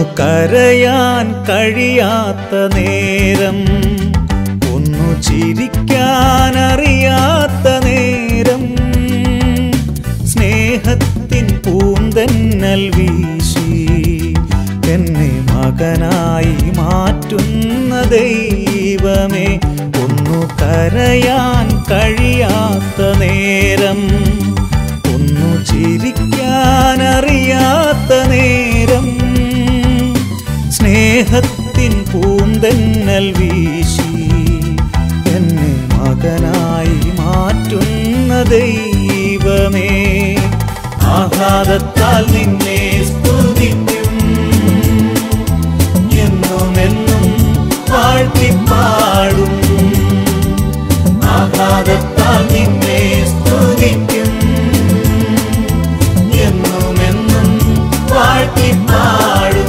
കരയാൻ കഴിയാത്ത നേരം ഒന്നു ചിരിക്കാൻ അറിയാത്ത നേരം സ്നേഹത്തിൻ പൂന്തന്നൽ വീശി എന്നെ മകനായി മാറ്റുന്ന ദൈവമേ ഒന്നു കരയാൻ കഴിയാത്ത നേരം ഒന്നു ചിരിക്കാൻ അറിയാത്ത നേരം സ്നേഹത്തിൻ പൂന്തന്നൽ വീശി എന്നെ മകനായി മാറ്റുന്ന ദൈവമേ ആഹ്ലാദത്താൽ നിന്നെ സ്തുതിക്കും എന്നും എന്നും വാഴ്ത്തിപ്പാടും ആഹ്ലാദത്താൽ നിന്നെ സ്തുതിക്കും എന്നും എന്നും വാഴ്ത്തിപ്പാടും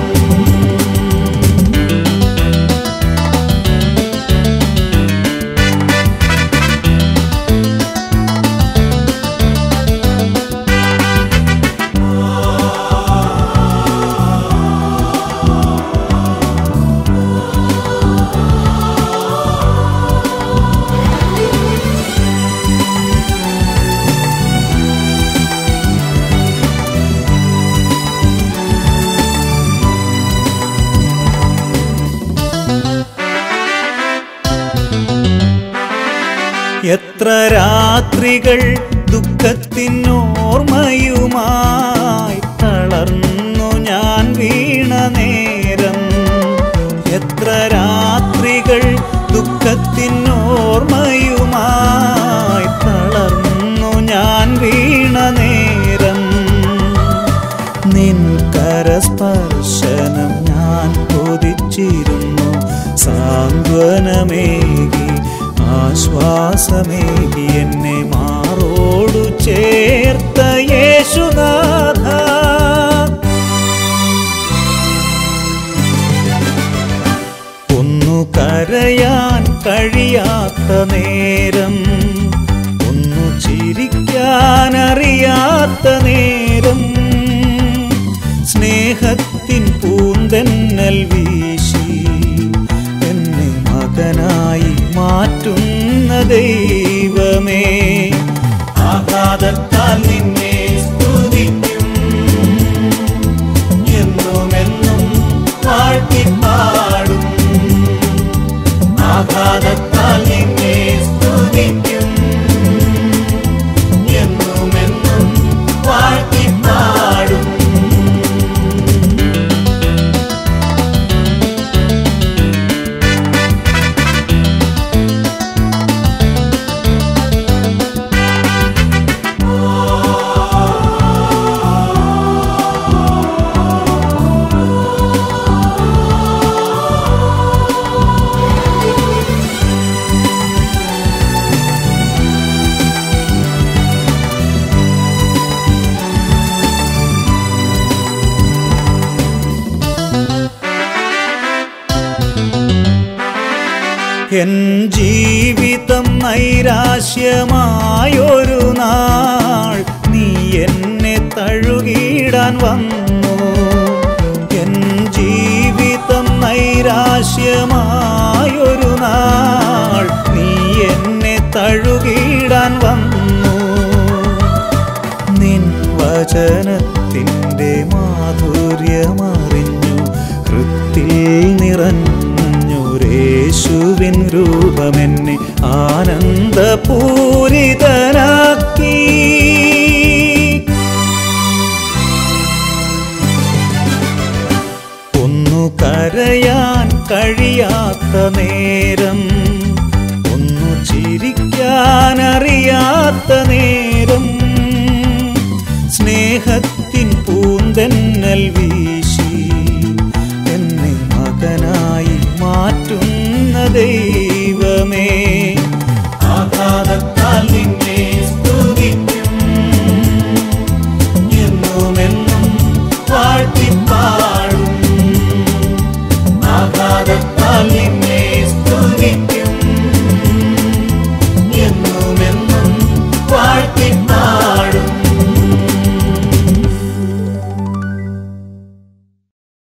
എത്ര രാത്രികൾ ദുഃഖത്തിനോർമ്മയുമായി തളർന്നു ഞാൻ വീണ നേരം എത്ര രാത്രികൾ ദുഃഖത്തിനോർമ്മയുമായി തളർന്നു ഞാൻ വീണ നേരം നിൻ കരസ്പർശനം ഞാൻ കൊതിച്ചിരുന്നു സാന്ത്വനമേകി ആശ്വാസമേകി എന്നെ മാറോടു ചേർത്ത യേശുനാഥ ഒന്നു കരയാൻ കഴിയാത്ത നേരം ഒന്നു ചിരിക്കാൻ അറിയാത്ത നേരം സ്നേഹത്തിൻ പൂന്തന്നൽ വീശി എന്നെ മകനായി മാറ്റുന്ന ദൈവമേ ആഘാതത്താൽ നിന്നെ സ്തുതിക്കും എന്നും എന്നും വാഴ്ത്തിപ്പാടും ആഘാതത്താൽ നിന്നെ സ്തുതിക്കും എന്നും എന്നും വാഴ്ത്തിപ്പാടും എൻ ജീവിതം നൈരാശ്യമായൊരു നാൾ നീ എന്നെ തഴുകിടാൻ വന്നു എൻ ജീവിതം നൈരാശ്യമായൊരു നാൾ നീ എന്നെ തഴുകിടാൻ വന്നു നിൻ വചനത്തിൻ്റെ മാധുര്യമറിഞ്ഞു ഹൃത്തിൽ നിറഞ്ഞൊരേശുവിൻ രൂപമെന്നെ ആനന്ദപൂരിതനാക്കി ഒന്നു കരയാൻ കഴിയാത്ത നേരം ഒന്നു ചിരിക്കാൻ അറിയാത്ത നേരം സ്നേഹത്തിൻ പൂന്തന്നൽ വീശി എന്നെ മകനായി മാറ്റുന്ന ദൈവം